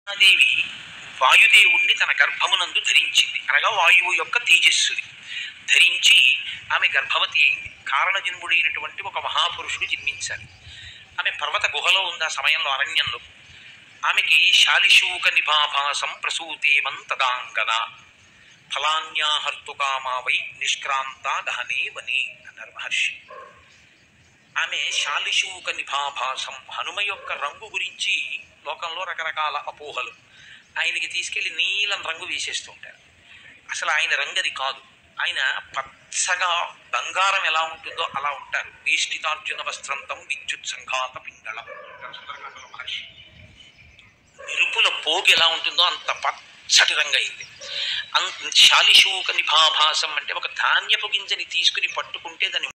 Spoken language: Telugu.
దేవి వాయుదేవుణ్ణి తన గర్భమునందు ధరించింది అనగా వాయువు యొక్క తేజస్సుని ధరించి ఆమె గర్భవతి అయింది కారణజన్ముడైనటువంటి ఒక మహాపురుషుడు జన్మించాలి ఆమె పర్వత గుహలో ఉంది ఆ సమయంలో అరణ్యంలో ఆమెకి శాలిశూక నిభాభాసం ప్రసూతేమంతదాంగన ఫలాన్యాహర్తుకామావై నిష్క్రాంత దహనే వని అన్నారు మహర్షి ఆమె శాలిశూక నిభాభాసం హనుమ యొక్క రంగు గురించి లోకంలో రకరకాల అపోహలు ఆయనకి తీసుకెళ్లి నీలం రంగు వేసేస్తూ ఉంటారు అసలు ఆయన రంగు అది కాదు ఆయన పచ్చగా బంగారం ఎలా ఉంటుందో అలా ఉంటారు వేష్టితార్జున వస్త్రంతం విద్యుత్ సంఘాత పింగళం అంటారు సుందరకాండలో మహర్షి మెరుపుల పోగు ఎలా ఉంటుందో అంత పచ్చటి రంగు అయింది అంత శాలిశూక నిభాభాసం అంటే ఒక ధాన్యపు గింజని తీసుకుని పట్టుకుంటే దాని